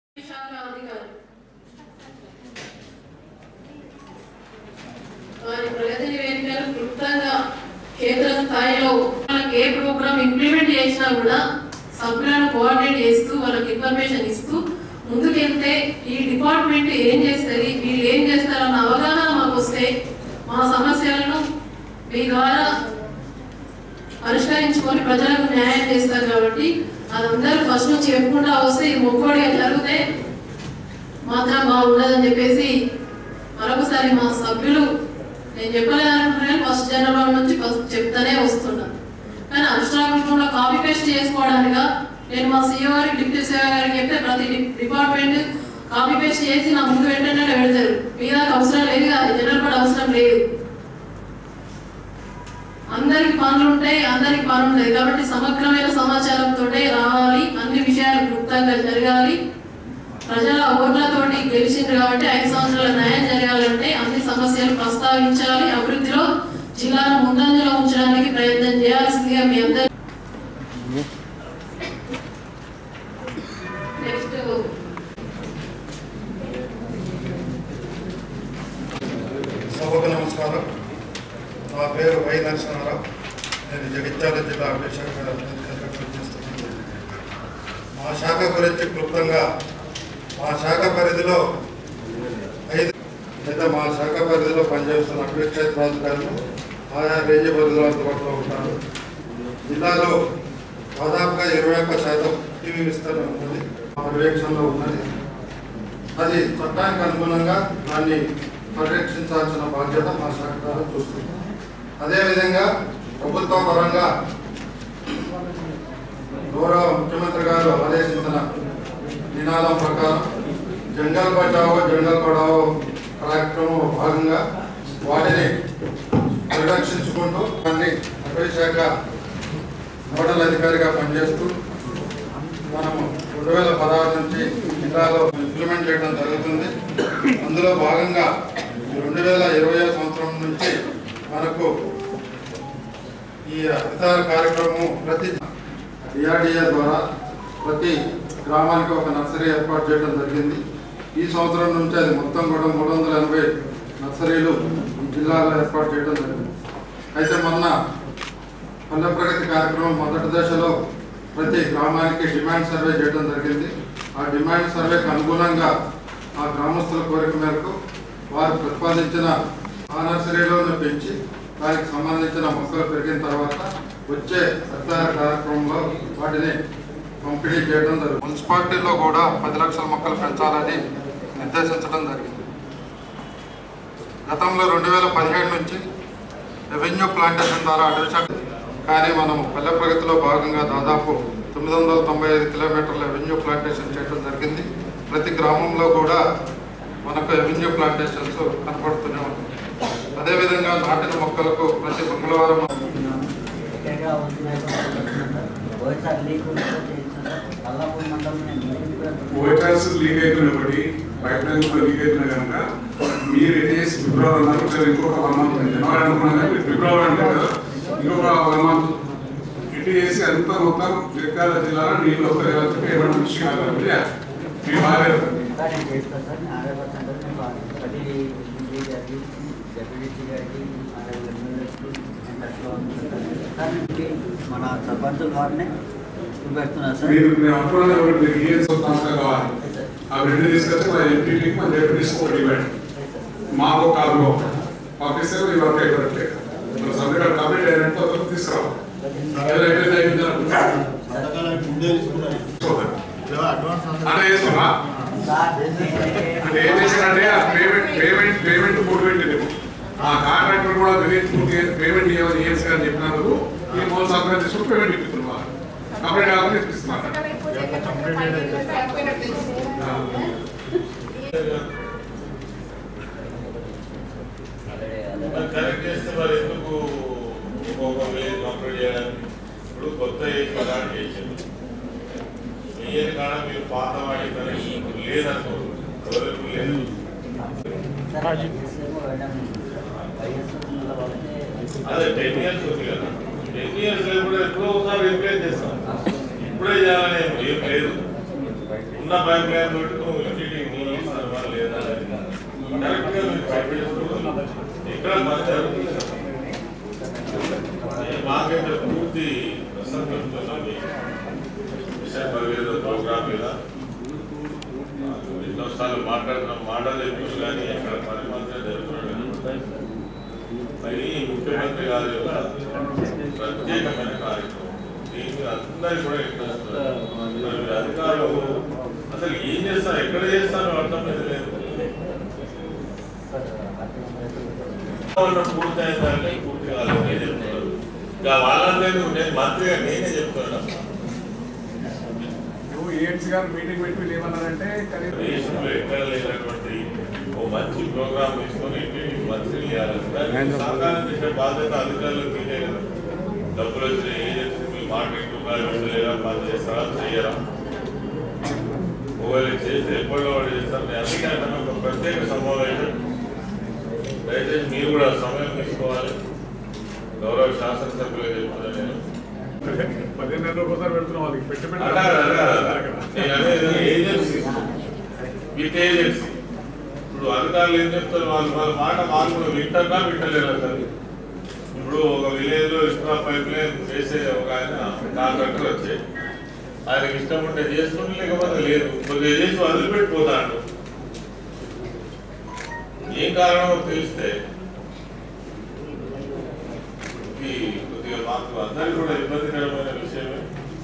శాఖ అధికారి వారి ప్రగతి నివేదికలు క్లుప్తంగా కేంద్ర స్థాయిలో వాళ్ళకి ఏ ప్రోగ్రామ్ ఇంప్లిమెంట్ చేసినా కూడా సభ్యులను కోఆర్డినేట్ చేస్తూ వాళ్ళకి ఇన్ఫర్మేషన్ ఇస్తూ ముందుకెళ్తే ఈ డిపార్ట్మెంట్ ఏం చేస్తుంది వీళ్ళు ఏం చేస్తారన్న అవగాహన మాకు వస్తే మా సమస్యలను మీ ద్వారా పరిష్కరించుకొని ప్రజలకు న్యాయం చేస్తారు కాబట్టి అదందరూ ఫస్ట్ నుంచి చెప్పుకుంటా వస్తే ఇది మొక్కోడిగా జరిగితే మాత్రం బాగుండదని చెప్పేసి మరొకసారి మా సభ్యులు నేను చెప్పలేదనుకున్నాను ఫస్ట్ జనవరి నుంచి ఫస్ట్ చెప్తానే వస్తున్నా కానీ అబ్స్ట్రాక్ట్ రూపంలో కాపీ పేస్ట్ చేసుకోవడానిగా నేను మా సీఓ గారికి డిప్యూటీ సీఓ గారికి చెప్తే ప్రతి డి- డిపార్ట్మెంట్ కాపీ పేస్ట్ చేసి నా ముందు వెంటనే పెడతారు మీ దాకా అవసరం లేదు కదా జనరల్ కూడా అవసరం లేదు అందరికి పనులు ఉంటాయి అందరికి పనులు ఉంటాయి కాబట్టి సమగ్రమైన సమాచారంతో రావాలి అన్ని విషయాలు క్లుప్తంగా జరగాలి ప్రజల ఓట్లతోటి గెలిచిండ్రు కాబట్టి ఐదు సంవత్సరాల న్యాయం జరగాలంటే అన్ని సమస్యలు ప్రస్తావించాలి అభివృద్ధిలో జిల్లాను ముందంజలో ఉంచడానికి ప్రయత్నం చేయాల్సిందిగా మీ అందరి నెక్స్ట్ సభకు నమస్కారం నా పేరు వై నరసింహారావు నేను జగిత్యాల జిల్లా అభిషేక చేస్తున్నాను మా శాఖ గురించి క్లుప్తంగా మా శాఖ పరిధిలో ఐదు అయితే మా శాఖ పరిధిలో పనిచేస్తున్న అగ్నిక్షేత్రాధికారులు ఆయా రేంజ్ పరిధిలో అందుబాటులో ఉంటారు జిల్లాలో దాదాపుగా ఇరవై ఒక్క శాతం టీవీ విస్తరణ ఉన్నది మా పర్యవేక్షణలో ఉన్నది అది చట్టానికి అనుగుణంగా దాన్ని పరిరక్షించాల్సిన బాధ్యత మా శాఖ ద్వారా చూస్తుంది అదేవిధంగా ప్రభుత్వ పరంగా గౌరవ ముఖ్యమంత్రి గారు ఆదేశించిన నినాదం ప్రకారం జంగల్ బచావో జంగల్ పడావో కార్యక్రమంలో భాగంగా వాటిని పరిరక్షించుకుంటూ దాన్ని అటవీ శాఖ నోడల్ అధికారిగా పనిచేస్తూ మనము రెండు వేల పదహారు నుంచి జిల్లాలో ఇంప్లిమెంట్ చేయడం జరుగుతుంది అందులో భాగంగా రెండు వేల ఇరవై సంవత్సరం నుంచి మనకు ఈ అధికార కార్యక్రమం ప్రతి డిఆర్డిఏ ద్వారా ప్రతి గ్రామానికి ఒక నర్సరీ ఏర్పాటు చేయడం జరిగింది ఈ సంవత్సరం నుంచి అది మొత్తం కూడా మూడు వందల ఎనభై నర్సరీలు ఈ జిల్లాలో ఏర్పాటు చేయడం జరిగింది అయితే మొన్న పల్లె ప్రగతి కార్యక్రమం మొదటి దశలో ప్రతి గ్రామానికి డిమాండ్ సర్వే చేయడం జరిగింది ఆ డిమాండ్ సర్వేకి అనుగుణంగా ఆ గ్రామస్తుల కోరిక మేరకు వారు ప్రతిపాదించిన ఆ నర్సరీలోనే పెంచి దానికి సంబంధించిన మొక్కలు పెరిగిన తర్వాత వచ్చే సత్తార కార్యక్రమంలో వాటిని పంపిణీ చేయడం జరిగింది మున్సిపాలిటీలో కూడా పది లక్షల మొక్కలు పెంచాలని నిర్దేశించడం జరిగింది గతంలో రెండు వేల పదిహేడు నుంచి రెవెన్యూ ప్లాంటేషన్ ద్వారా అటవీ శాఖ కానీ మనం పల్లె ప్రగతిలో భాగంగా దాదాపు తొమ్మిది వందల తొంభై ఐదు కిలోమీటర్ల రెవెన్యూ ప్లాంటేషన్ చేయడం జరిగింది ప్రతి గ్రామంలో కూడా మనకు రెవెన్యూ ప్లాంటేషన్స్ కనపడుతూనే ఉన్నాయి అదేవిధంగా నాటిన మొక్కలకు ప్రతి మంగళవారం ఎక్కడ వస్తున్నాయి వైఎస్ఆర్ లీక్ అల్లాపూర్ మండలం నేను మీటింగ్ కూడా ఓఎస్ఆర్స్ లీక్ అవుతున్న ఒకటి పైప్ లైన్ కూడా లీక్ అవుతున్నా కనుక మీరు ఏం చేసి ఫిబ్రవరి అన్నారు సరే ఇంకొక వన్ మంత్ జనవరి అనుకున్నా కానీ మీరు ఫిబ్రవరి అంటే కదా ఇంకొక వన్ మంత్ ఇటు చేసి అంతా మొత్తం జగిత్యాల జిల్లాలో నీళ్ళు వస్తాయి కాబట్టి ఏమైనా విషయం కాదు మీ బాగా సార్ నేను చేస్తాను సార్ నేను హండ్రెడ్ పర్సెంట్ నేను ప్రతి ఎంపీ గారికి డెప్యూటీ గారికి అలాగే ఎమ్మెల్యేస్కి నేను టచ్లో ఉంటాను సార్ నేను మన సర్పంచుల వారిని చూపెడుతున్నా సార్ మీరు నేను అనుకున్న ఒకటి మీరు ఏ సంస్థ కావాలి ఆ రెండు తీసుకొచ్చి మా ఎంపీకి మా డెప్యూటీస్ ఒకటి ఇవ్వండి మాకు కాదు పంపిస్తే ఈ వర్క్ అయిపోయినట్లే మన సబ్జెక్ట్ కంప్లీట్ అయినట్టు అతను తీసుకురావాలి అదే అయిపోయింది అయిపోయింది అనుకుంటున్నాను. చూద్దాం. అదే చేస్తున్నా సార్ అంటే ఏం చేశారంటే ఆ పేమెంట్ పేమెంట్ పేమెంట్ మూడు పెట్టింది ఆ కాంట్రాక్టర్ కూడా పేమెంట్ పూర్తి పేమెంట్ ఇవ్వాలి ఏం సార్ అని చెప్పినందుకు ఈ మూడు సంవత్సరాలు తీసుకుని పేమెంట్ ఇప్పిస్తున్నారు కంప్లీట్ కావాలని ఇప్పిస్తున్నారు మరి కరెక్ట్ చేస్తే మరి ఎందుకు ఇంకొక విలేజ్ కంప్లీట్ చేయడానికి ఇప్పుడు కొత్త ఏజ్ స్టార్ట్ చేసింది ఏది కాడ మీరు పాత వాడి కనెక్షన్ లేదనుకో ఎవరికి లేదు సార్ ఏమో మేడం వైఎస్ఆర్ వాళ్ళకి అదే టెన్ ఇయర్స్ ఉంది కదా టెన్ ఇయర్స్ కూడా ఎప్పుడో ఒకసారి రిప్లేస్ చేస్తాం ఇప్పుడే చేయాలని ఏం లేదు ఉన్న పైప్ లైన్ తోటి నువ్వు ఇంటికి నీళ్ళు ఇస్తావా లేదా అనేది కరెక్ట్ గా మీరు చెక్ చేసుకోవాలి. ఎక్కడ పని జరుగుతుంది నేను మాకైతే పూర్తి ప్రసంగిస్తున్నాం మీ విషయం పరిగెత్త ప్రోగ్రామ్ మీద ఎన్నోసార్లు మాట్లాడుతున్నాం మాటలు ఎక్కువ కానీ అక్కడ పని మాత్రం జరుగుతున్నాడు మరి ముఖ్యమంత్రి గారి యొక్క ప్రత్యేకమైన కార్యక్రమం దీని మీద అందరికీ కూడా ఇంట్రెస్ట్ ఉంది. మరి మీరు అధికారులు అసలు ఏం చేస్తారు ఎక్కడ చేస్తారో అర్థం అయితే లేదు ఉన్న పూర్తయిందంటే పూర్తి కాలేదు నేను చెప్తున్నాను ఇంకా వాళ్ళందరూ నేను మంత్రిగా నేనే చెప్తున్నాను నువ్వు ఏఎడ్స్ గారు మీటింగ్ పెట్టి వీళ్ళు ఏమన్నారంటే కనీసం దేశంలో ఎక్కడ లేనటువంటి ఓ మంచి ప్రోగ్రామ్ తీసుకొని ఇంటికి మంత్రులు చేయాలి దానికి సహకారం చేసే బాధ్యత అధికారులకు మీదే కదా డబ్బులు వచ్చిన ఏజెన్సీ మీ మాట వింటున్నారు వింటలేరా పని చేస్తారా చేయరా ఒకవేళ చేస్తే ఎప్పటిలో వాడు చేస్తారు నేను అందుకే అంటున్నా, ఒక ప్రత్యేక సమావేశం దయచేసి మీరు కూడా సమయం తీసుకోవాలి గౌరవ శాసనసభ్యులు చెప్తున్నాను నేను పదిహేను నెలల ఒకసారి పెడుతున్నాం వాళ్ళకి పెట్టి పెట్టి అలా అలా నేను అనేది ఏజెన్సీ విత్ ఏజెన్సీ ఇప్పుడు అధికారులు ఏం చెప్తారు వాళ్ళు వాళ్ళ మాట వాళ్ళు కూడా వింటారా వింటలేరా సార్ ఇప్పుడు ఒక విలేజ్ లో ఇసుక పైప్ లైన్ చేసే ఒక ఆయన కాంట్రాక్టర్ వచ్చే ఆయనకి ఇష్టం ఉంటే చేసుకుని లేకపోతే లేదు కొద్దిగా చేసి వదిలిపెట్టిపోతాడు ఏం కారణమో తెలిస్తే ఇది కొద్దిగా మాకు అందరికీ కూడా ఇబ్బందికరమైన విషయమే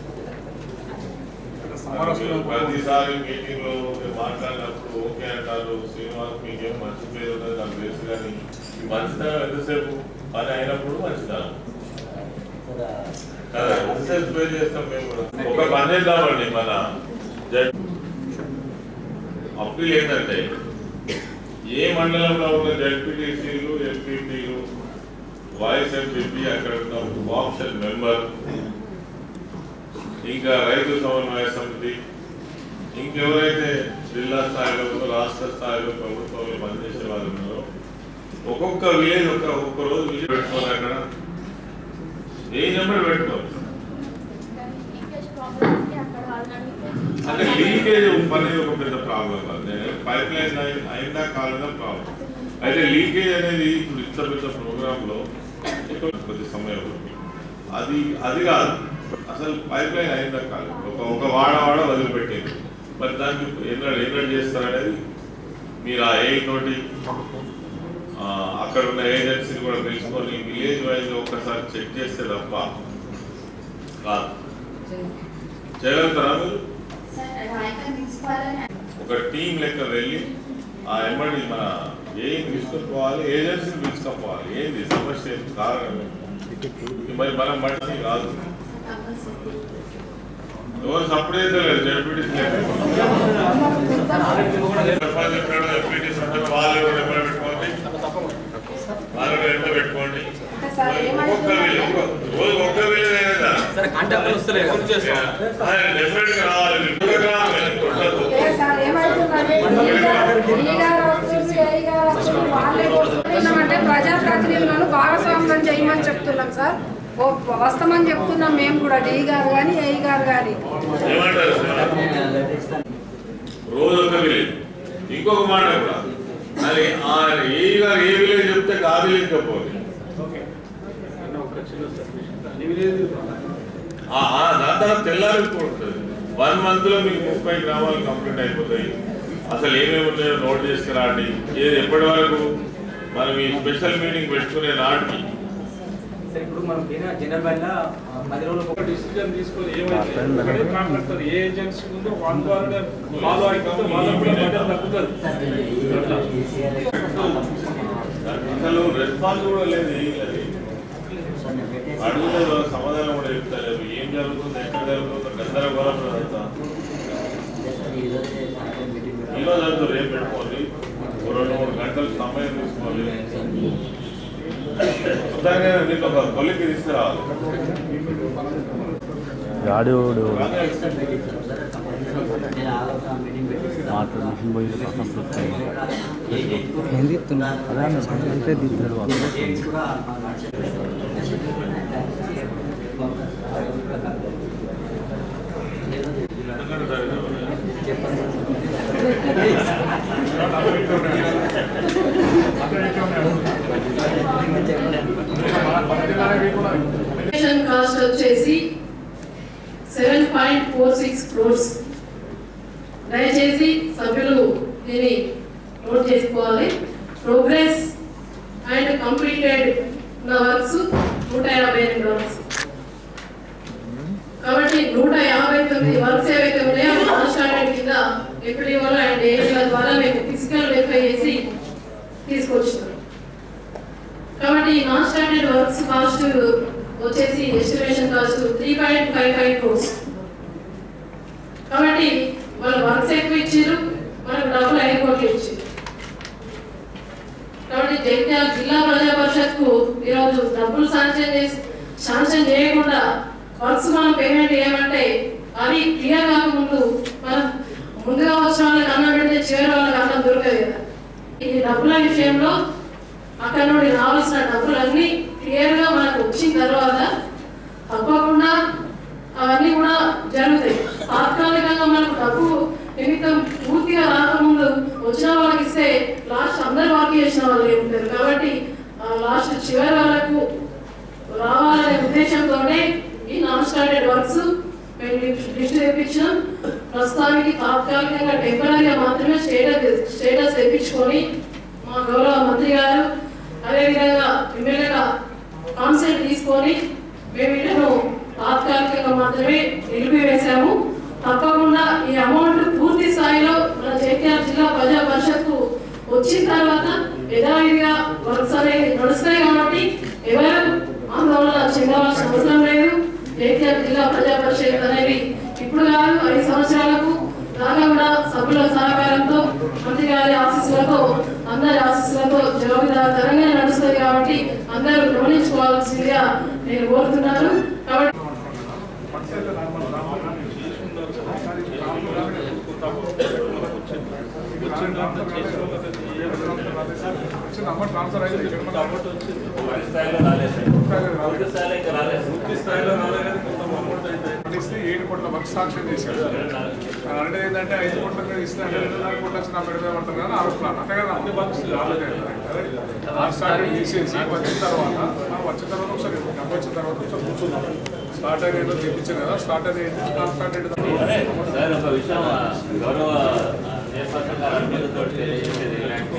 సమరస్సులో ప్రతిసారి మీటింగ్ లో మీరు మాట్లాడినప్పుడు ఓకే అంటారు శ్రీనివాస్ మీకేం మంచి పేరు ఉన్నది నాకు తెలుసు కానీ ఈ మంచితనం ఎంతసేపు పని అయినప్పుడు మంచితనం కదా ఎంతసేపు పే చేస్తాం మేము కూడా ఒక పని చేద్దామండి మన జడ్ అప్పీల్ ఏంటంటే ఏ మండలంలో ఉన్న జడ్పీటీసీలు ఎంపీటీలు వాయిస్ ఎంపీపీ అక్కడ ఉన్న ఆప్షన్ మెంబర్ ఇంకా రైతు సమన్వయ సమితి ఇంకెవరైతే జిల్లా స్థాయిలో రాష్ట్ర స్థాయిలో ప్రభుత్వంలో పనిచేసే వాళ్ళు ఉన్నారో ఒక్కొక్క విలేజ్ ఒక ఒక్క రోజు విలేజ్ పెట్టుకోవాలి అక్కడ ఏ నెంబర్ పెట్టుకోవాలి అంటే లీకేజ్ అనేది ఒక పెద్ద ప్రాబ్లం కాదు నేను పైప్ లైన్ అయిందా కాలేదా ప్రాబ్లం అయితే లీకేజ్ అనేది ఇప్పుడు ఇంత పెద్ద ప్రోగ్రామ్ లో ఎక్కువ కొద్ది సమయం అది అది కాదు అసలు పైప్ లైన్ అయిందా కాదు ఒక ఒక వాడ వాడ వదిలిపెట్టేది మరి దానికి ఎన్నడు ఎన్నడు చేస్తారనేది మీరు ఆ ఏ తోటి ఆ, అక్కడ ఉన్న ఏజెన్సీని కూడా తెలుసుకొని విలేజ్ వైజ్ ఒక్కసారి చెక్ చేస్తే తప్ప కాదు చేయగలుగుతారా మీరు ఒక టీం లెక్క వెళ్ళి ఆ ఎంబడి మన ఏం తీసుకొని పోవాలి ఏజెన్సీని పిలుచుకోపోవాలి ఏంది సమస్య ఏంది కారణం ఏంటి? మరి మనం మనిషి కాదు ఎవరు సపరేట్ లేదు జడ్పీటీసీ చెప్పాడు ఎంపీటీసీ ఉంటారు వాళ్ళు కూడా ఎంబడి పెట్టుకోండి వాళ్ళు కూడా ఎంబడి పెట్టుకోండి ఒక్కొక్క వీళ్ళు రోజు ఒక్క వీళ్ళు అయినా సరే కాంటాక్ట్ వస్తలే ఫోన్ చేస్తాం డెఫినెట్ గా రావాలి ఒక్క గ్రామం ఉండదు. సార్ ఏమవుతుందంటే ఈ గారు ఈ గారు వస్తుంది, ఏ గారు వస్తుంది, వాళ్ళే కొట్టుకుంటున్నామంటే ప్రజాప్రతినిధులను భాగస్వామ్యం చేయమని చెప్తున్నాం సార్ ఓ వస్తామని చెప్తున్నాం మేము కూడా డి గారు కానీ ఏ గారు కానీ ఏమంటారు సార్? రోజు ఒక విలేజ్ ఇంకొక మాట కూడా అది ఆ ఏ గారు ఏ విలేజ్ చెప్తే ఆ విలేజ్ చెప్పాలి ఆ, ఆ, దాని తర్వాత తెల్లారి రిపోర్ట్ ఉంటుంది వన్ మంత్ లో మీకు ముప్పై గ్రామాలు కంప్లీట్ అయిపోతాయి అసలు ఏమేమి ఉన్నాయో నోట్ చేసుకురండి ఏది ఎప్పటి వరకు మనం ఈ స్పెషల్ మీటింగ్ పెట్టుకునే నాటికి సరే ఇప్పుడు మనం జనరల్ బైలో పది రోజులు ఒక డిసిజన్ తీసుకొని ఏమైతే ఒకటే కాంట్రాక్టర్ ఏ ఏజెన్సీ ఉందో వన్ ద్వారా ఫాలో అయిపోతే వాళ్ళకు కూడా బడ్జెట్ తగ్గుతుంది అసలు రెస్పాన్స్ కూడా లేదు ఏం లేదు అడుగుతే సమాధానం కూడా చెప్తలేదు ఏం జరుగుతుంది ఎక్కడ జరుగుతుందో గందరగోళం అదంతా ఈ రోజు అంతా రేపు పెట్టుకోండి ఓ రెండు మూడు గంటలు సమయం తీసుకోవాలి మొత్తంగా మీకు ఒక కొలికి తీసుకురావాలి గాడివాడు కానీ నేను ఆలోచన మీటింగ్ పెట్టిస్తాను మాట్లాడు మిషన్ పోయి పక్కన చూస్తాను ఏజెంట్ ఏం తీస్తున్నా అదే అన్న అంటే తీస్తాడు ఏజెంట్స్ కూడా ఎందుకంటే సరే అప్లికేషన్ కాస్ట్ వచ్చేసి seven point four six crores దయచేసి సభ్యులు దీన్ని నోట్ చేసుకోవాలి ప్రోగ్రెస్ అండ్ కంప్లీటెడ్ ఉన్న వర్క్స్ నూట యాభై ఎనిమిది వర్క్స్ కాబట్టి నూట యాభై తొమ్మిది వర్క్స్ ఏవైతే ఉన్నాయో నాన్ స్టాండర్డ్ కింద ఎఫ్డిఓ అండ్ ఏరియా ద్వారా మేము ఫిజికల్ వెరిఫై చేసి తీసుకొచ్చినాం కాబట్టి ఈ నాన్ స్టాండర్డ్ వర్క్స్ కాస్ట్ వచ్చేసి estimation cost three point five five crores కాబట్టి వాళ్ళు వర్క్స్ ఎక్కువ ఇచ్చారు మనకు డబ్బులు ఐదు కోట్లు ఇచ్చారు కాబట్టి జగిత్యాల జిల్లా ప్రజా పరిషత్కు ఈరోజు డబ్బులు శాంక్షన్ చేసి శాంక్షన్ చేయకుండా వర్క్స్ మనం పేమెంట్ చేయమంటే అది క్లియర్ కాకముందు మనం ముందుగా వచ్చిన వాళ్ళకి అన్నం పెడితే చివరి వాళ్ళకి అన్నం దొరకదు కదా ఈ డబ్బుల విషయంలో అక్కడ నుండి రావాల్సిన డబ్బులన్నీ క్లియర్ గా మనకు వచ్చిన తర్వాత తప్పకుండా అవన్నీ కూడా జరుగుతాయి తాత్కాలికంగా మనకు డబ్బు నిమిత్తం పూర్తిగా రాకముందు వచ్చిన వాళ్ళకి ఇస్తే లాస్ట్ అందరు వర్క్ చేసిన వాళ్ళు ఉంటారు కాబట్టి లాస్ట్ చివరి వాళ్ళకు రావాలనే ఉద్దేశంతోనే ఈ నాన్ స్టాండర్డ్ వర్క్స్ మేము లిస్ట్ తెప్పించాం ప్రస్తుతానికి తాత్కాలికంగా టెంపరీగా మాత్రమే స్టేటస్ స్టేటస్ తెప్పించుకొని మా గౌరవ మంత్రి గారు అదేవిధంగా ఎమ్మెల్యేగా కాన్సెప్ట్ తీసుకొని మేము వీళ్ళను తాత్కాలికంగా మాత్రమే నిలిపివేశాము తప్పకుండా ఈ అమౌంట్ పూర్తి స్థాయిలో మన జైత్యాల జిల్లా ప్రజా పరిషత్కు వచ్చిన తర్వాత యథావిధిగా వర్క్స్ అనేవి నడుస్తాయి కాబట్టి ఎవరు ఆందోళన చెందవలసిన అవసరం లేదు జైత్యాల జిల్లా ప్రజా పరిషత్ అనేవి ఇప్పుడు కాదు ఐదు సంవత్సరాలకు రాగా కూడా సభ్యుల సహకారంతో మంత్రి గారి ఆశీస్సులతో అందరి ఆశీస్సులతో జవాబుదారీతరంగా నడుస్తుంది కాబట్టి అందరూ గమనించుకోవాల్సిందిగా నేను కోరుతున్నాను కాబట్టి ట్రాన్స్ఫర్ అయింది ఇస్తే ఏడు కోట్ల వర్క్ సాక్ష్యం చేశాడు అంటే ఏంటంటే ఐదు కోట్ల మీద ఇస్తే అంటే రెండు నాలుగు కోట్ల వచ్చిన పెడితే పడతారు కానీ ఆలోచన అంతే కదా అన్ని వర్క్స్ సాక్ష్యం తీసేసి వచ్చిన తర్వాత మనం వచ్చిన తర్వాత ఒకసారి డబ్బు వచ్చిన తర్వాత ఒకసారి కూర్చున్నాం స్టార్ట్ అయ్యేదో తెప్పించారు కదా స్టార్ట్ అయ్యేది నాన్ స్టార్ట్ అయ్యేది సార్ ఒక విషయం గౌరవ చైర్పర్సన్ గారు అందరితో తెలియజేసేది ఏంటంటే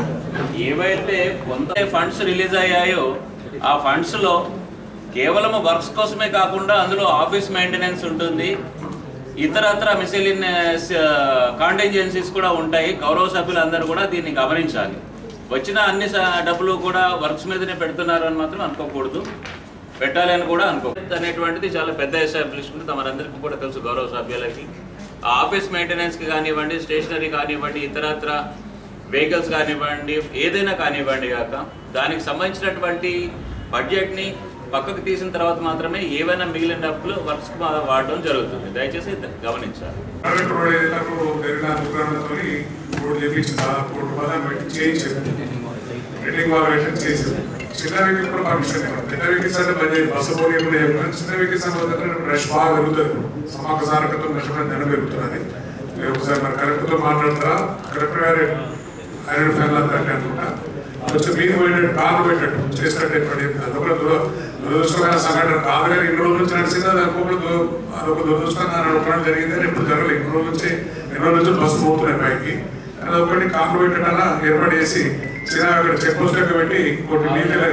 ఏవైతే కొంత ఫండ్స్ రిలీజ్ అయ్యాయో ఆ ఫండ్స్ లో కేవలం వర్క్స్ కోసమే కాకుండా అందులో ఆఫీస్ మెయింటెనెన్స్ ఉంటుంది ఇతరత్ర మిసిలినియస్ కాంటింజెన్సీస్ కూడా ఉంటాయి గౌరవ సభ్యులందరూ కూడా దీన్ని గమనించాలి వచ్చిన అన్ని స- డబ్బులు కూడా వర్క్స్ మీదనే పెడుతున్నారు అని మాత్రం అనుకోకూడదు పెట్టాలి అని కూడా అనుకో అనేటువంటిది చాలా పెద్ద ఎస్టాబ్లిష్మెంట్ తమరందరికీ కూడా తెలుసు గౌరవ సభ్యులకి ఆ ఆఫీస్ మెయింటెనెన్స్కి కానివ్వండి స్టేషనరీ కానివ్వండి ఇతరత్ర వెహికల్స్ కానివ్వండి ఏదైనా కానివ్వండి కాక దానికి సంబంధించినటువంటి బడ్జెట్ని పక్కకు తీసిన తర్వాత మాత్రమే ఏవైనా మిగిలిన డబ్బులు వర్క్స్కి వాడడం జరుగుతుంది దయచేసి గమనించాలి ప్రైవేట్ రోడ్ ఏదైతే జరిగిన దుకాణంతో రోడ్ చేపించి దాదాపు కోటి రూపాయలు పెట్టి చేయించారు రిటర్నింగ్ వాల్యుయేషన్ చేశారు చిన్న వెహికల్ కూడా పర్మిషన్ ఇవ్వాలి పెద్ద వెహికల్స్ అంటే పని బస్సు పోనీ కూడా ఏం కాదు. చిన్న వెహికల్స్ సంబంధించిన రష్ బాగా పెరుగుతుంది ఇప్పుడు సమాక సారకతో మెషర్మెంట్ ధనం పెరుగుతున్నది మీరు ఒకసారి మరి కలెక్టర్తో మాట్లాడతారా కలెక్టర్ గారు ఐరన్ ఫ్యాన్ అంటే అనుకుంటా కొంచెం మీరు పోయేటట్టు కాలు పెట్టట్టు చేసినట్టు పని అదొక దుర- దురదృష్టమైన సంఘటన కాదు కానీ ఇన్ని రోజుల నుంచి నడిచింది అది ఇంకొకటి దు- అదొక దురదృష్టంగా నడపడం జరిగింది అని ఎప్పుడు జరగలేదు ఇన్ని రోజుల నుంచి ఎన్ని రోజుల నుంచి బస్సు పోతున్నాయి పైకి అది ఒకటి కాలు పెట్టడం ఏర్పాటు చేసి చిన్న అక్కడ చెక్ పోస్ట్ లెక్క పెట్టి ఇంకోటి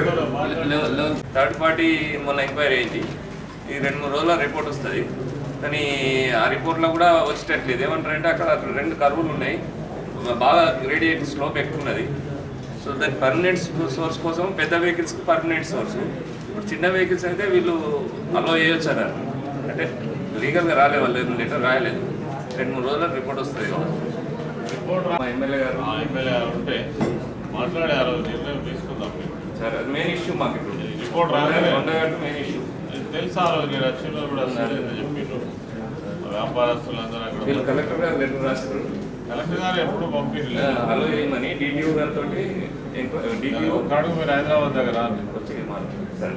నీళ్ళు థర్డ్ పార్టీ మొన్న ఎంక్వైరీ అయింది ఈ రెండు మూడు రోజుల రిపోర్ట్ వస్తుంది కానీ ఆ రిపోర్ట్లో కూడా వచ్చేటట్లేదు ఏమంటారంటే అక్కడ రెండు కరువులు ఉన్నాయి బాగా గ్రేడియంట్ స్లోప్ ఎక్కువ ఉన్నది సో దాని పర్మనెంట్ సోర్స్ కోసం పెద్ద వెహికల్స్కి పర్మనెంట్ సోర్స్ ఇప్పుడు చిన్న వెహికల్స్ అయితే వీళ్ళు అలో చేయొచ్చు అన్నారు అంటే లీగల్గా రాలే వాళ్ళు లెటర్ రాయలేదు రెండు మూడు రోజుల రిపోర్ట్ వస్తుంది రిపోర్ట్ మా ఎమ్మెల్యే గారు ఆ ఎమ్మెల్యే గారు ఉంటే మాట్లాడే ఆ రోజు నిర్ణయం తీసుకుందాం సరే అది మెయిన్ ఇష్యూ మాకు ఇప్పుడు రిపోర్ట్ రాగానే కొండగట్టు మెయిన్ ఇష్యూ తెలుసా ఆ రోజు నేను వచ్చిన కూడా సరేదని చెప్పిండ్రు వ్యాపారస్తులందరూ వీళ్ళు అక్కడ కలెక్టర్ గారు లెటర్ రాశారు కలెక్టర్ గారు ఎప్పుడు పంపించలేదు అలో చేయమని డిటిఓ గారితో డిటిఓ ఒక్కడు మీరు హైదరాబాద్ దగ్గర రాండి. వచ్చి మాట్లాడు సరే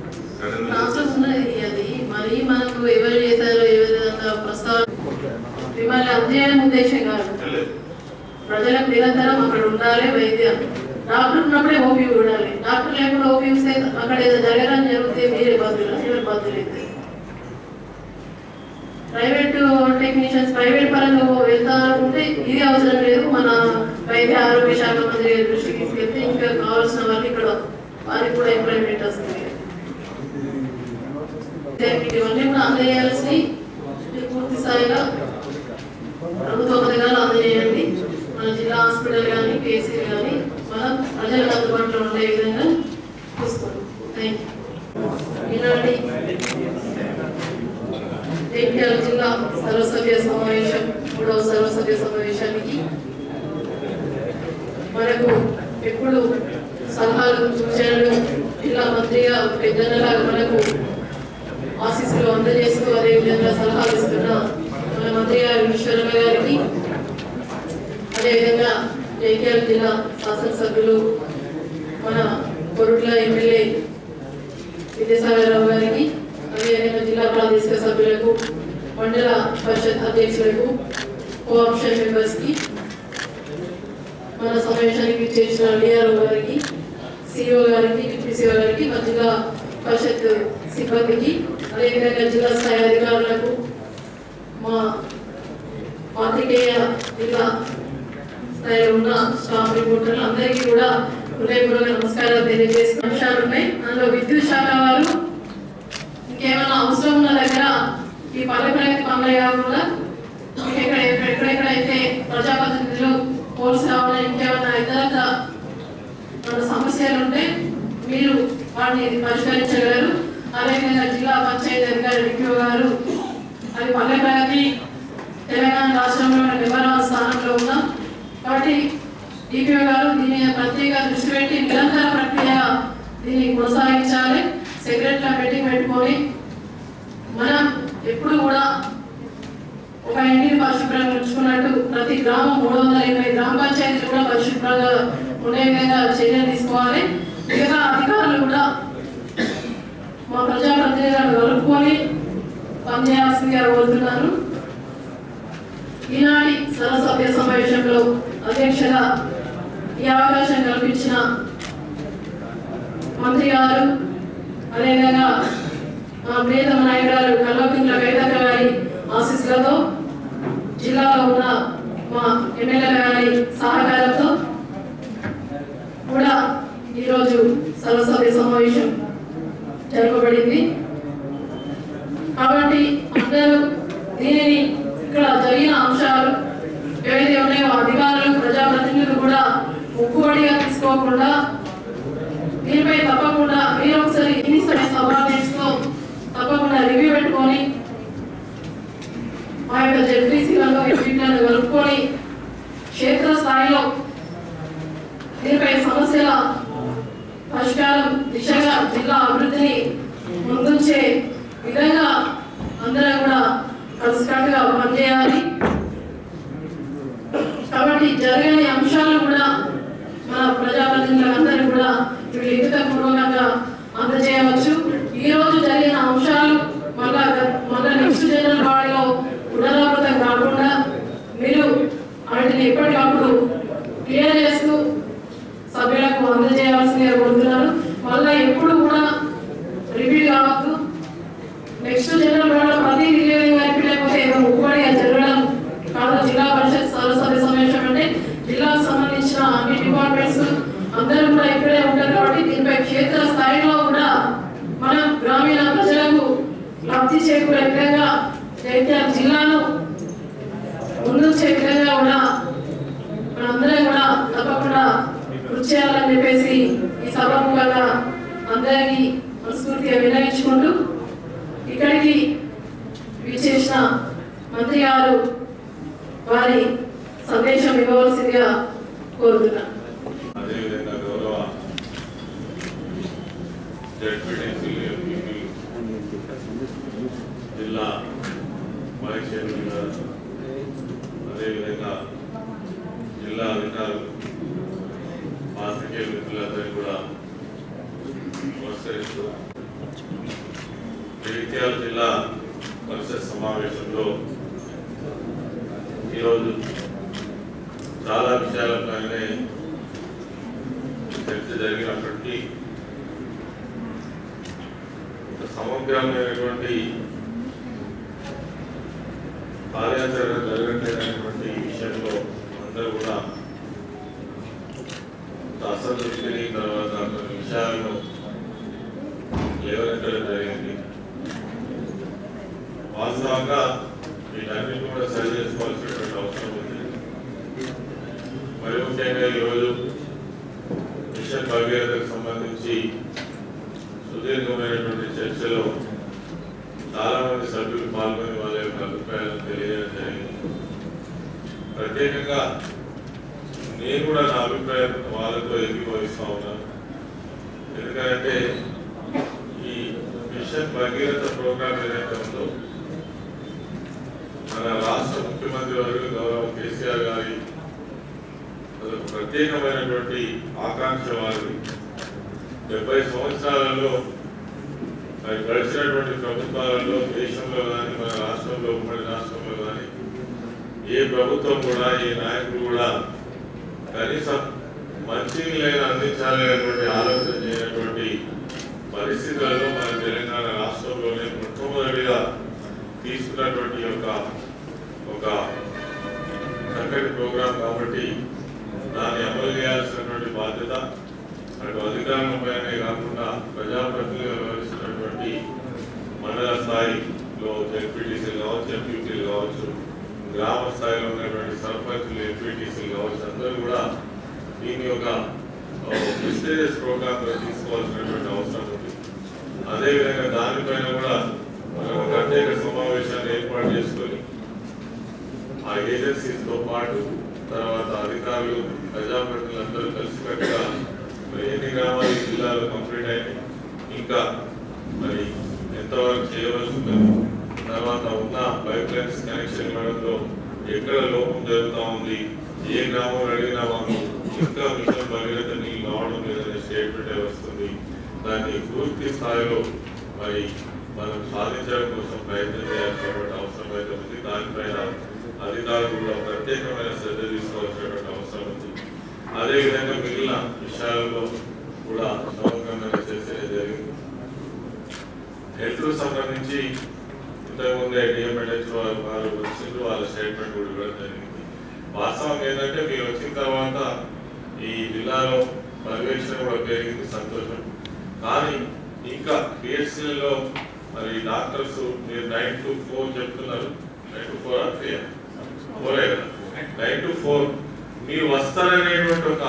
రాష్ట్రం ఉన్నది అది మరి మనకు ఎవరు చేశారో ఏ విధంగా ప్రస్తావన మిమ్మల్ని అందజేయడం ఉద్దేశం కాదు ప్రజలకు నిరంతరం అక్కడ ఉండాలి వైద్యం డాక్టర్ ఉన్నప్పుడే ఓపీ ఉండాలి డాక్టర్ లేకుండా ఓపీ ఇస్తే అక్కడ ఏదో జరగడం జరిగితే మీరే బదులు ఎవరు బదులు అయితే ప్రైవేట్ టెక్నీషియన్స్ ప్రైవేట్ పరంగా వెళ్తా అనుకుంటే ఇది అవసరం లేదు మన వైద్య ఆరోగ్య శాఖ మంత్రి గారి దృష్టికి తీసుకెళ్తే ఇంకా కావాల్సిన వాళ్ళు ఇక్కడ వారికి కూడా ఎంప్లాయ్మెంట్ వస్తుంది ఇవన్నీ కూడా అందజేయాల్సి పూర్తి స్థాయిలో ప్రభుత్వ పథకాలు అందజేయండి మన జిల్లా హాస్పిటల్ కానీ కేసీ కానీ మనం ప్రజలకు అందుబాటులో ఉండే విధంగా చూస్తాం థ్యాంక్ యూ ఈనాటి జగిత్యాల జిల్లా సర్వసభ్య సమావేశం మూడవ సర్వసభ్య సమావేశానికి మనకు ఎప్పుడు సలహాలు సూచనలు జిల్లా మంత్రిగా పెద్దన్నలాగా మనకు ఆశీస్సులు అందజేస్తూ అదేవిధంగా సలహాలు ఇస్తున్న మన మంత్రి గారు ఈశ్వరమ్మ గారికి అదేవిధంగా జైత్యాల జిల్లా శాసనసభ్యులు మన కొరుట్ల ఎమ్మెల్యే విద్యాసాగరరావు గారికి అదేవిధంగా జిల్లా ప్రాదేశిక సభ్యులకు మండల పరిషత్ అధ్యక్షులకు కోఆప్షన్ మెంబర్స్కి మన సమావేశానికి చేసిన డిఆర్ఓ గారికి సిఇఓ గారికి డిప్యూసీఓ గారికి మా జిల్లా పరిషత్ సిబ్బందికి అదేవిధంగా జిల్లా స్థాయి అధికారులకు మా పాత్రికేయ జిల్లా స్థాయిలో ఉన్న స్టాఫ్ రిపోర్టర్లు అందరికీ కూడా హృదయపూర్వక నమస్కారాలు తెలియజేస్తూ అంశాలు ఉన్నాయి అందులో విద్యుత్ శాఖ వారు ఇంకేమైనా అవసరం ఉన్న దగ్గర ఈ పల్లె ప్రగతి పనులు కాకుండా ఎక్కడ ఎక్కడెక్కడైతే ప్రజాప్రతినిధులు పోల్స్ కావాలని ఇంకేమైనా ఇతరత మన సమస్యలు ఉంటే మీరు వాటిని పరిష్కరించగలరు అదేవిధంగా జిల్లా పంచాయతీ అధికారి డిప్యూ గారు అది పల్లె ప్రగతి తెలంగాణ రాష్ట్రంలో నెంబర్ వన్ స్థానంలో ఉన్నాం కాబట్టి డిపిఓ గారు దీని ప్రత్యేక దృష్టి పెట్టి నిరంతర ప్రక్రియ దీన్ని కొనసాగించాలి సెక్రటరీ మీటింగ్ పెట్టుకొని మనం ఎప్పుడు కూడా ఒక ఇంటిని పరిశుభ్రంగా ఉంచుకున్నట్టు ప్రతి గ్రామం మూడు వందల ఎనభై గ్రామ పంచాయతీలు కూడా పరిశుభ్రంగా ఉండే విధంగా చర్యలు తీసుకోవాలి మిగతా అధికారులు కూడా మా ప్రజాప్రతినిధులను కలుపుకొని పనిచేయాల్సిందిగా కోరుతున్నాను ఈనాటి సరసభ్య సమావేశంలో అధ్యక్షగా ఈ అవకాశం కల్పించిన మంత్రి గారు అదేవిధంగా మా ప్రియతమ నాయకురాలు కల్వకుంట్ల కవితక్క గారి ఆశీస్సులతో జిల్లాలో ఉన్న మా ఎమ్మెల్యే గారి సహకారంతో కూడా ఈరోజు సర్వసభ్య సమావేశం జరపబడింది కాబట్టి అందరూ దీనిని ఇక్కడ జరిగిన అంశాలు ఏవైతే ఉన్నాయో అధికారులు ప్రజాప్రతినిధులు కూడా ముక్కుబడిగా తీసుకోకుండా దీనిపై తప్పకుండా మీరు ఒకసారి ఇన్నిస్తున్న సబార్డినేట్స్ తో తప్పకుండా రివ్యూ పెట్టుకొని మా యొక్క జడ్పీసీలను ఎంపీలను కలుపుకొని క్షేత్ర స్థాయిలో దీనిపై సమస్యల పరిష్కారం దిశగా జిల్లా అభివృద్ధిని ముందుంచే విధంగా అందరం కూడా కలిసికట్టుగా పనిచేయాలి కాబట్టి జరగని అంశాలు కూడా మన ప్రజాప్రతినిధులందరూ కూడా ఇవి లిఖిత పూర్వకంగా అందజేయవచ్చు ఈ రోజు జరిగిన అంశాలు మళ్ళా మళ్ళా నెక్స్ట్ జనరల్ బాడీలో పునరావృతం కాకుండా మీరు వాటిని ఎప్పటికప్పుడు క్లియర్ చేస్తూ సభ్యులకు అందజేయాల్సిందిగా కోరుతున్నాను మళ్ళా ఎప్పుడు కూడా రిపీట్ కావద్దు నెక్స్ట్ జనరల్ బాడీలో ప్రతి రిలీవింగ్ గారికి లేకపోతే ఏదో ముక్కుబడిగా జరగడం కాదు జిల్లా పరిషత్ సర్వసభ్య సమావేశం అంటే జిల్లాకు సంబంధించిన అన్ని డిపార్ట్మెంట్స్ అందరూ కూడా ఇక్కడే ఉంటారు కాబట్టి దీనిపై క్షేత్ర స్థాయిలో కూడా మనం గ్రామీణ ప్రజలకు లబ్ధి చేకూరే విధంగా జైత్యాల జిల్లాను ముందుంచే విధంగా కూడా మనందరం కూడా తప్పకుండా కృషి చేయాలని చెప్పేసి ఈ సభాముఖంగా అందరికీ మనస్ఫూర్తిగా వినయించుకుంటూ ఇక్కడికి విచ్చేసిన మంత్రి గారు వారి సందేశం ఇవ్వవలసిందిగా కోరుతున్నాను అదేవిధంగా గౌరవ జడ్పీటీసీలు ఎంపీపీ జిల్లా వైస్ చైర్మన్ గారు అదేవిధంగా జిల్లా అధికారులు పాత్రికేయ మిత్రులందరికీ కూడా నమస్కరిస్తూ జగిత్యాల జిల్లా పరిషత్ సమావేశంలో ఈరోజు చాలా విషయాలపైనే చర్చ జరిగినప్పటికీ ఒక సమగ్రమైనటువంటి కార్యాచరణ జరగట్లేదనేటువంటి విషయంలో అందరూ కూడా ఒక అసంతృప్తిని తర్వాత కొన్ని విషయాలను లేవనెత్తడం జరిగింది వాస్తవంగా వీటన్నిటి కూడా సరి చేసుకోవాల్సినటువంటి అవసరం ఉంది మరి ముఖ్యంగా ఈరోజు మిషన్ భగీరథకు సంబంధించి సుదీర్ఘమైనటువంటి చర్చలో చాలా మంది సభ్యులు పాల్గొని వాళ్ళ యొక్క అభిప్రాయాలను తెలియజేయడం జరిగింది ప్రత్యేకంగా నేను కూడా నా అభిప్రాయం వాళ్ళతో ఏకీభవిస్తా ఉన్నాను ఎందుకంటే ఈ మిషన్ భగీరథ ప్రోగ్రామ్ ఏదైతే ఉందో మన రాష్ట్ర ముఖ్యమంత్రి వర్గ గౌరవ కేసీఆర్ గారి అదొక ప్రత్యేకమైనటువంటి ఆకాంక్ష వారిది డెబ్బై సంవత్సరాలలో మరి గడిచినటువంటి ప్రభుత్వాలలో దేశంలో కానీ మన రాష్ట్రంలో ఉమ్మడి రాష్ట్రంలో కానీ ఏ ప్రభుత్వం కూడా ఏ నాయకుడు కూడా కనీసం మంచి నీళ్ళని అందించాలి అనేటువంటి ఆలోచన చేయనటువంటి పరిస్థితులలో మన తెలంగాణ రాష్ట్రంలోనే మొట్టమొదటిగా తీసుకున్నటువంటి ఒక ఒక చక్కటి ప్రోగ్రాం కాబట్టి దాన్ని అమలు చేయాల్సినటువంటి బాధ్యత అటు అధికారులపైనే కాకుండా ప్రజాప్రతినిధులు వ్యవహరిస్తున్నటువంటి మండల స్థాయిలో జెడ్పీటీసీలు కావచ్చు ఎంపీటీలు కావచ్చు గ్రామ స్థాయిలో ఉన్నటువంటి సర్పంచులు ఎంపీటీసీలు కావచ్చు అందరూ కూడా దీని యొక్క మిస్టేరియస్ ప్రోగ్రామ్ గా తీసుకోవాల్సినటువంటి అవసరం ఉంది అదేవిధంగా దానిపైన కూడా మనం ఒక ప్రత్యేక సమావేశాన్ని ఏర్పాటు చేసుకొని ఆ ఏజెన్సీస్ తో పాటు తర్వాత అధికారులు ప్రజాప్రతినిధులందరూ కలిసికట్టుగా మరి ఎన్ని గ్రామాలు ఈ జిల్లాలో కంప్లీట్ అయినాయి ఇంకా మరి ఎంతవరకు చేయవలసి ఉన్నది తర్వాత ఉన్న పైప్ లైన్స్ కనెక్షన్ ఇవ్వడంలో ఎక్కడ లోపం జరుగుతూ ఉంది ఏ గ్రామం అడిగినా మాకు ఇంకా మిషన్ భగీరథ నీళ్ళు రావడం లేదనే స్టేట్మెంట్ వస్తుంది దాన్ని పూర్తి స్థాయిలో మరి మనం సాధించడం కోసం ప్రయత్నం చేయాల్సినటువంటి అవసరం అయితే ఉంది దానిపైన అధికారులు కూడా ప్రత్యేకమైన శ్రద్ధ తీసుకోవాల్సినటువంటి అవసరం ఉంది అదేవిధంగా మిగిలిన విషయాలలో కూడా సమగ్రమైన చర్చ జరిగింది హెల్త్ సంబంధించి ఇంతకుముందే డిఎంఎడ్హెచ్ వారు వచ్చిండ్రు వాళ్ళ స్టేట్మెంట్ కూడా ఇవ్వడం జరిగింది వాస్తవం ఏంటంటే మీరు వచ్చిన తర్వాత ఈ జిల్లాలో పర్యవేక్షణ కూడా పెరిగింది సంతోషం కానీ ఇంకా పిహెచ్సిలో మరి డాక్టర్స్ మీరు నైన్ టు ఫోర్ చెప్తున్నారు నైన్ టు ఫోర్ త్రీ ఫోరే కదా నైన్ టు ఫోర్ మీరు వస్తారనేటువంటి ఒక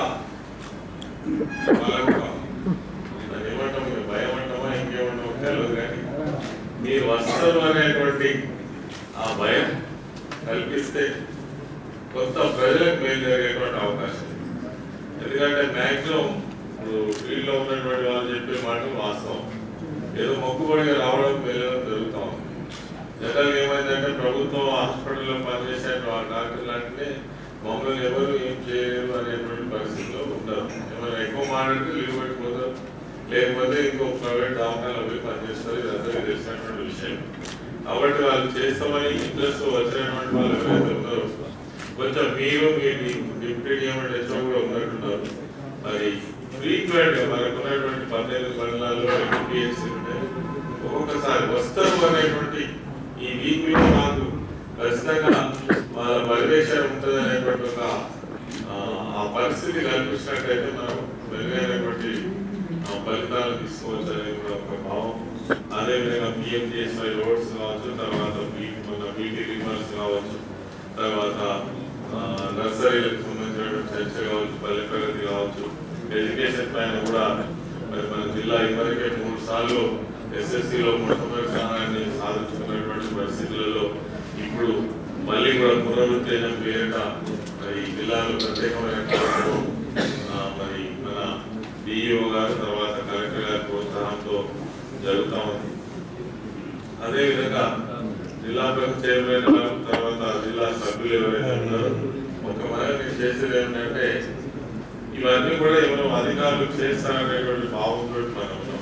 వాళ్ళ ఒక అది ఏమంటాం మీరు భయం అంటామా ఇంకేమంటామో తెలియదు కానీ మీరు వస్తారు అనేటువంటి ఆ భయం కల్పిస్తే కొత్త ప్రజలకు మేలు జరిగేటువంటి అవకాశం ఉంది. ఎందుకంటే మ్యాక్సిమం ఇప్పుడు ఫీల్డ్లో ఉన్నటువంటి వాళ్ళు చెప్పే మాటలు వాస్తవం ఏదో మొక్కుబడిగా రావడం వెళ్ళడం జరుగుతూ ఉంది జనరల్ ఏమైందంటే ప్రభుత్వం హాస్పిటల్లో పనిచేసే డాక్టర్లు అంటే మమ్మల్ని ఎవరు ఏం చేయలేరు అనేటువంటి పరిస్థితిలో ఉంటారు ఏమైనా ఎక్కువ మాట్లాడితే లీవ్ పెట్టిపోతారు లేకపోతే ఇంకో ప్రైవేట్ దవాఖానలో పోయి పనిచేస్తారు ఇదంతా తెలిసినటువంటి విషయం కాబట్టి వాళ్ళు చేస్తామని ఇంట్రెస్ట్ వచ్చినటువంటి వాళ్ళు ఎవరైతే ఉన్నారో కొంచెం మీరు మీ డిప్యూటీ డిఎంఎడ్ హెచ్ఓ కూడా ఉన్నట్టున్నారు మరి ఫ్రీక్వెంట్ గా మనకు ఉన్నటువంటి పద్దెనిమిది మండలాల్లో ఎంపీఎస్సీ ఉంటాయి ఒక్కొక్కసారి వస్తారు అనేటువంటి ఈ వీక్ లో మాకు ఖచ్చితంగా వాళ్ళ పర్యవేక్షణ ఉంటుంది అనేటువంటి ఒక ఆ, ఆ పరిస్థితి కల్పించినట్టయితే మనం మెరుగైనటువంటి ఆ, ఫలితాలు తీసుకోవచ్చు అనేది కూడా ఒక భావం అదేవిధంగా పిఎంజిఎస్ఐ రోడ్స్ కావచ్చు తర్వాత బీ- మన బీటీ రివర్స్ కావచ్చు తర్వాత ఆ, నర్సరీలకు సంబంధించినటువంటి చర్చ కావచ్చు పల్లె ప్రగతి కావచ్చు ఎడ్యుకేషన్ పైన కూడా మరి మన జిల్లా ఇప్పటికే మూడు సార్లు ఎస్ఎస్సిలో మొట్టమొదటి స్థానాన్ని సాధించుకున్నటువంటి పరిస్థితులలో ఇప్పుడు మళ్ళీ కూడా పునరుత్తేజం పేరిట మరి ఈ జిల్లాలో ప్రత్యేకమైన కార్యక్రమం, ఆ, మరి మన డిఈఓ గారు తర్వాత కలెక్టర్ గారి ప్రోత్సాహంతో జరుగుతా ఉంది అదేవిధంగా జిల్లా పరిషత్ చైర్మన్ గారు తర్వాత జిల్లా సభ్యులు ఎవరైతే ఉన్నారో ఒక మనకి నేను చేసేది ఏంటంటే ఇవన్నీ కూడా ఎవరో అధికారులు చేస్తారనేటువంటి భావంతో మనం ఉన్నాం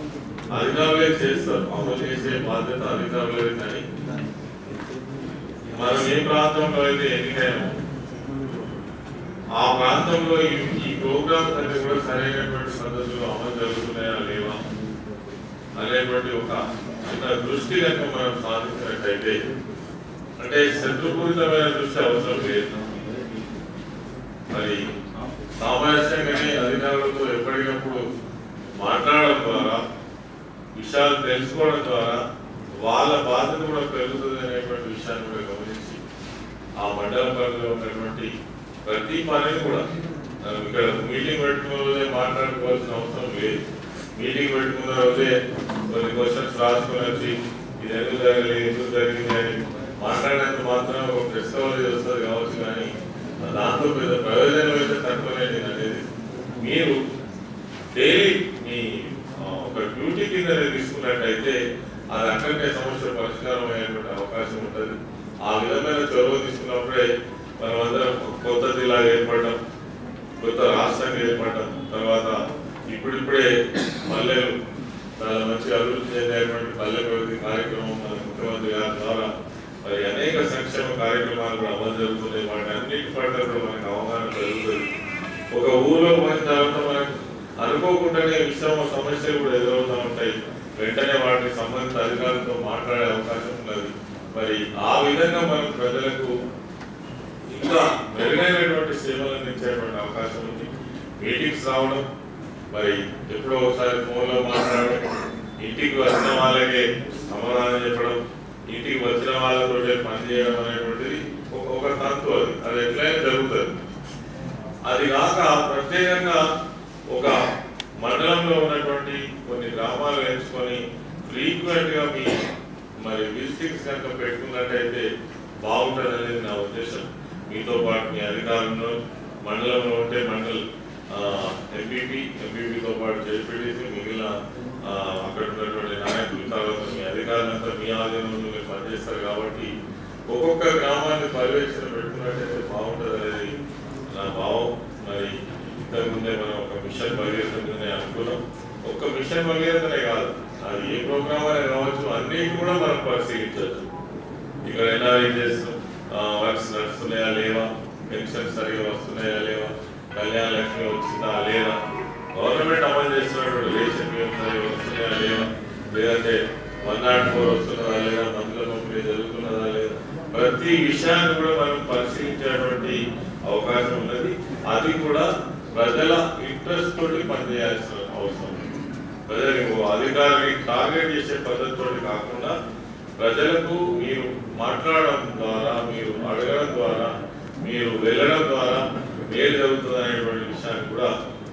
అధికారులే చేస్తారు అమలు చేసే బాధ్యత అధికారులే కానీ మనం ఏ ప్రాంతంలో అయితే ఎన్నికైనా ఆ ప్రాంతంలో ఈ- ఈ ప్రోగ్రామ్స్ అన్ని కూడా సరైనటువంటి పద్ధతిలో అమలు జరుగుతున్నాయా లేవా అనేటువంటి ఒక చిన్న దృష్టి కనుక మనం సాధించినట్టయితే అంటే శత్రుపూరితమైన దృష్టి అవసరం లేదు మరి సామరస్యంగానే అధికారులతో ఎప్పటికప్పుడు మాట్లాడడం ద్వారా విషయాలు తెలుసుకోవడం ద్వారా వాళ్ళ బాధ్యత కూడా పెరుగుతుంది అనేటువంటి విషయాన్ని కూడా గమనించి ఆ మండల పరిధిలో ఉన్నటువంటి ప్రతి పనిని కూడా మనం ఇక్కడ మీటింగ్ పెట్టుకున్న రోజే మాట్లాడుకోవాల్సిన అవసరం లేదు మీటింగ్ పెట్టుకున్న రోజే కొన్ని క్వశ్చన్స్ రాసుకొని వచ్చి ఇది ఎందుకు జరగలేదు ఎందుకు జరిగింది అని మాట్లాడేందుకు మాత్రం ఒక టెక్నాలజీ వస్తుంది కావచ్చు కానీ దాంతో పెద్ద ప్రయోజనం అయితే తక్కువనేది అనేది మీరు డైలీ మీ ఆ, ఒక డ్యూటీ కింద తీసుకున్నట్టయితే అది అక్కడికే సమస్య పరిష్కారం అయ్యేటువంటి అవకాశం ఉంటుంది ఆ విధమైన చొరవ తీసుకున్నప్పుడే మనం అందరం ఒక కొత్త జిల్లా ఏర్పడడం కొత్త రాష్ట్రంగా ఏర్పడడం తర్వాత ఇప్పుడిప్పుడే పల్లెలు చాలా మంచి అభివృద్ధి చెందేటువంటి పల్లె ప్రగతి కార్యక్రమం మన ముఖ్యమంత్రి గారి ద్వారా మరి అనేక సంక్షేమ కార్యక్రమాలు కూడా అమలు జరుగుతున్నాయి వాటి అన్నిటి పట్ల కూడా మనకు అవగాహన పెరుగుతుంది ఒక ఊర్లో పోయిన తర్వాత మనకు అనుకోకుండానే విషమ సమస్యలు కూడా ఎదురవుతూ ఉంటాయి వెంటనే వాటికి సంబంధిత అధికారులతో మాట్లాడే అవకాశం ఉన్నది మరి ఆ విధంగా మనం ప్రజలకు ఇంకా మెరుగైనటువంటి సేవలు అందించేటువంటి అవకాశం ఉంది మీటింగ్స్ రావడం మరి ఎప్పుడో ఒకసారి ఫోన్లో మాట్లాడడం ఇంటికి వచ్చిన వాళ్ళకే సమాధానం చెప్పడం ఇంటికి వచ్చిన వాళ్ళతో పని చేయడం అనేటువంటిది ఒక- ఒక తంతు అది అది ఎట్లయినా జరుగుతుంది అది కాక ప్రత్యేకంగా ఒక మండలంలో ఉన్నటువంటి కొన్ని గ్రామాలు ఎంచుకొని ఫ్రీక్వెంట్ గా మీ మరి విజిటింగ్స్ కనుక పెట్టుకున్నట్టయితే బాగుంటుంది అనేది నా ఉద్దేశం మీతో పాటు మీ అధికారులను మండలంలో ఉంటే మండల్ ఎంపీపీ ఎంపీపీతో పాటు జడ్పీటీసీ మిగిలిన ఆ, అక్కడ ఉన్నటువంటి నాయకులు తర్వాత మీ అధికారులంతా మీ ఆధీనంలో మీరు పనిచేస్తారు కాబట్టి ఒక్కొక్క గ్రామాన్ని పర్యవేక్షణ పెట్టుకున్నట్టయితే బాగుంటుంది అనేది నా భావం మరి ఇంతకుముందే మనం ఒక మిషన్ భగీరథనే అనుకున్నాం ఒక్క మిషన్ భగీరథనే కాదు అది ఏ ప్రోగ్రామ్ అయినా కావచ్చు అన్నిటి కూడా మనం పరిశీలించవచ్చు ఇక్కడ ఎన్ఆర్ఈజెస్ వర్క్స్ నడుస్తున్నాయా లేవా పెన్షన్ సరిగా వస్తున్నాయా లేవా కళ్యాణ లక్ష్మి వచ్చిందా లేదా గవర్నమెంట్ అమలు చేస్తున్నటువంటి రేషన్ బియ్యం సరిగా వస్తున్నాయా లేవా లేదంటే వన్ నాట్ ఫోర్ వస్తున్నదా లేదా మందుల పంపిణీ జరుగుతున్నదా లేదా ప్రతి విషయాన్ని కూడా మనం పరిశీలించేటువంటి అవకాశం ఉన్నది అది కూడా ప్రజల ఇంట్రెస్ట్ తోటి పనిచేయాల్సిన అవసరం ఉంది. ప్రజలకు అధికారిని టార్గెట్ చేసే పద్ధతితో కాకుండా ప్రజలకు మీరు మాట్లాడడం ద్వారా మీరు అడగడం ద్వారా మీరు వెళ్ళడం ద్వారా మేలు జరుగుతుంది అనేటువంటి విషయాన్ని కూడా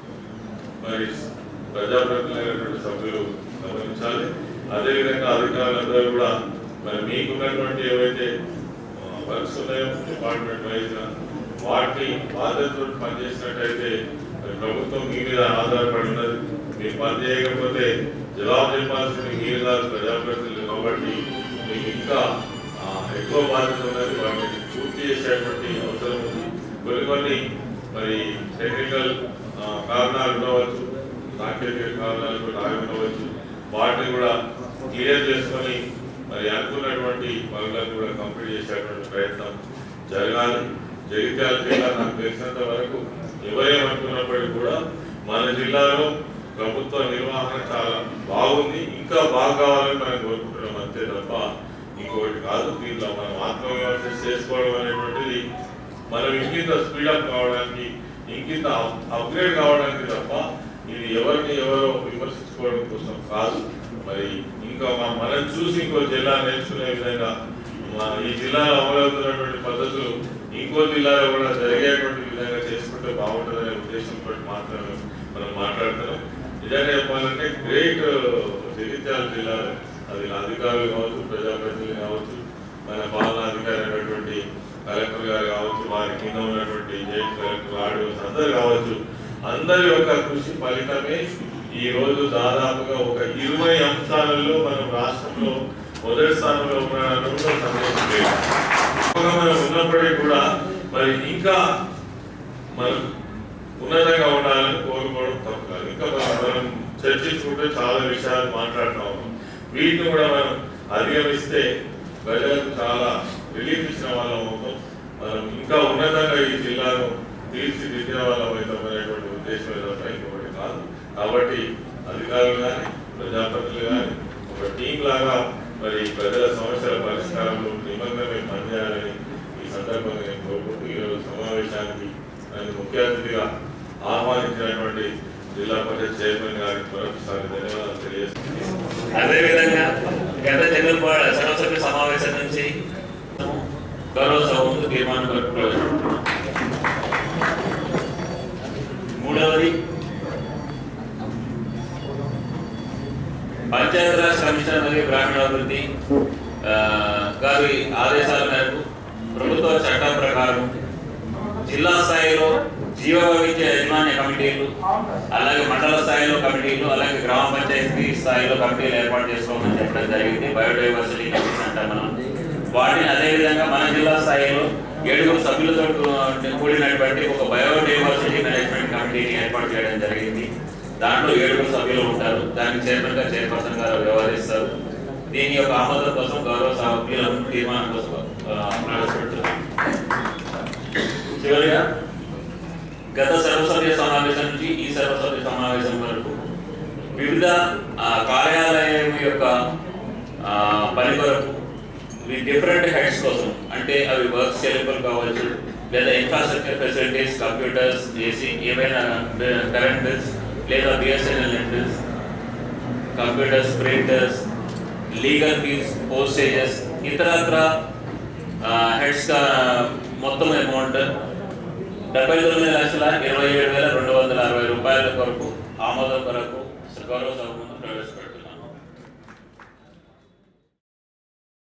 మరి ప్రజాప్రతినిధులైనటువంటి సభ్యులు గమనించాలి అదేవిధంగా అధికారులందరూ కూడా మరి మీకున్నటువంటి ఏవైతే వర్క్స్ ఉన్నాయో డిపార్ట్మెంట్ వైజ్ వాటిని బాధ్యతతో పనిచేసినట్టయితే మరి ప్రభుత్వం మీ మీద ఆధారపడి ఉన్నది మీరు పని చేయకపోతే జవాబు చెప్పాల్సింది మీరు కాదు ప్రజాప్రతినిధులు కాబట్టి మీకు ఇంకా ఆ, ఎక్కువ బాధ్యత ఉన్నది వాటిని పూర్తి చేసేటువంటి అవసరం ఉంది కొన్ని కొన్ని మరి టెక్నికల్ కారణాలు ఉండవచ్చు సాంకేతిక కారణాలు కూడా ఆగి ఉండవచ్చు వాటిని కూడా క్లియర్ చేసుకొని మరి అనుకున్నటువంటి పనులను కూడా కంప్లీట్ చేసేటువంటి ప్రయత్నం జరగాలి జగిత్యాల జిల్లా నాకు తెలిసినంత వరకు ఎవరేమనుకున్నప్పటికీ కూడా మన జిల్లాలో ప్రభుత్వ నిర్వహణ చాలా బాగుంది ఇంకా బాగా కావాలని మనం కోరుకుంటున్నాం అంతే తప్ప ఇంకోటి కాదు దీంట్లో మనం ఆత్మవిమర్శ చేసుకోవడం అనేటువంటిది మనం ఇంకింత స్పీడప్ కావడానికి ఇంకింత అప్గ్రేడ్ కావడానికి తప్ప ఇది ఎవరిని ఎవరో విమర్శించుకోవడం కోసం కాదు మరి ఇంకా మ- మనం చూసి ఇంకో జిల్లా నేర్చుకునే విధంగా మన ఈ జిల్లాలో అమలవుతున్నటువంటి పద్ధతులు ఇంకో జిల్లాలో కూడా జరిగేటువంటి విధంగా చేసుకుంటే బాగుంటుందనే ఉద్దేశంతో మాత్రమే మనం మాట్లాడుతున్నాం నిజంగా చెప్పాలంటే గ్రేట్ జగిత్యాల జిల్లా అది అధికారులు కావచ్చు ప్రజాప్రతినిధులు కావచ్చు మన పాలనా అధికారి అయినటువంటి కలెక్టర్ గారు కావచ్చు వారి కింద ఉన్నటువంటి జాయింట్ కలెక్టర్ ఆడియోస్ అందరు కావచ్చు అందరి యొక్క కృషి ఫలితమే ఈ రోజు దాదాపుగా ఒక ఇరవై అంశాలలో మనం రాష్ట్రంలో మొదటి స్థానంలో ఉన్నాడని కూడా సందేహం లేదు మనం ఉన్నప్పటికీ కూడా మరి ఇంకా మనం ఉన్నతంగా ఉండాలని కోరుకోవడం తప్పు కాదు ఇంకా మనం మనం చర్చించుకుంటే చాలా విషయాలు మాట్లాడుతూ ఉన్నాం వీటిని కూడా మనం అధిగమిస్తే ప్రజలకు చాలా రిలీఫ్ ఇచ్చిన వాళ్ళం అవుతాం మనం ఇంకా ఉన్నతంగా ఈ జిల్లాను తీర్చిదిద్దిన వాళ్ళం అవుతాం అనేటువంటి ఉద్దేశం తప్ప ఇంకొకటి కాదు కాబట్టి అధికారులు కానీ ప్రజాప్రతినిధులు కానీ ఒక టీం లాగా మరి ప్రజల సమస్యల పరిష్కారంలో నిమగ్నమై పనిచేయాలని ఈ సందర్భంగా నేను కోరుకుంటూ ఈరోజు సమావేశానికి నన్ను ముఖ్య అతిథిగా ఆహ్వానించినటువంటి జిల్లా పరిషత్ చైర్మన్ గారికి మరొకసారి ధన్యవాదాలు తెలియజేస్తున్నాను అదేవిధంగా గత జనరల్ సర్వసభ్య సమావేశం నుంచి గౌరవ సభ ముందు తీర్మానం వరకు ప్రవేశపెడుతున్నాం మూడవది పంచాయతీరాజ్ కమిషనర్ మరియు గ్రామీణాభివృద్ధి ఆ, గారి ఆదేశాల మేరకు ప్రభుత్వ చట్టం ప్రకారం జిల్లా స్థాయిలో జీవ వైవిధ్య యాజమాన్య కమిటీలు అలాగే మండల స్థాయిలో కమిటీలు అలాగే గ్రామ పంచాయతీ స్థాయిలో కమిటీలు ఏర్పాటు చేసుకోమని చెప్పడం జరిగింది బయోడైవర్సిటీ కమిషన్ అంటాం మనం వాటిని అదేవిధంగా మన జిల్లా స్థాయిలో ఏడుగురు సభ్యులతో కూ- కూడినటువంటి ఒక బయోడైవర్సిటీ మేనేజ్మెంట్ కమిటీని ఏర్పాటు చేయడం జరిగింది దాంట్లో ఏడుగురు సభ్యులు ఉంటారు దానికి చైర్మన్ గా చైర్పర్సన్ గారు వ్యవహరిస్తారు దీని యొక్క ఆమోదం కోసం గౌరవ సభ్యులను తీర్మానం కోసం ఆ, ప్రవేశపెడుతున్నాం చివరిగా గత సర్వసభ్య సమావేశం నుంచి ఈ సర్వసభ్య సమావేశం వరకు వివిధ ఆ, కార్యాలయం యొక్క ఆ, పని కొరకు డిఫరెంట్ హెడ్స్ కోసం అంటే అవి వర్క్ స్కేలబుల్ కావచ్చు లేదా ఇన్ఫ్రాస్ట్రక్చర్ ఫెసిలిటీస్ కంప్యూటర్స్ ఏసీ ఏవైనా కరెంట్ బిల్స్ లేదా BSNL bills computers printers legal fees postages ఇతరత్ర హెడ్స్ మొత్తం అమౌంట్ డెబ్బై తొమ్మిది లక్షల ఇరవై ఏడు వేల రెండు వందల అరవై రూపాయల కొరకు ఆమోదం కొరకు గౌరవ సభ ముందు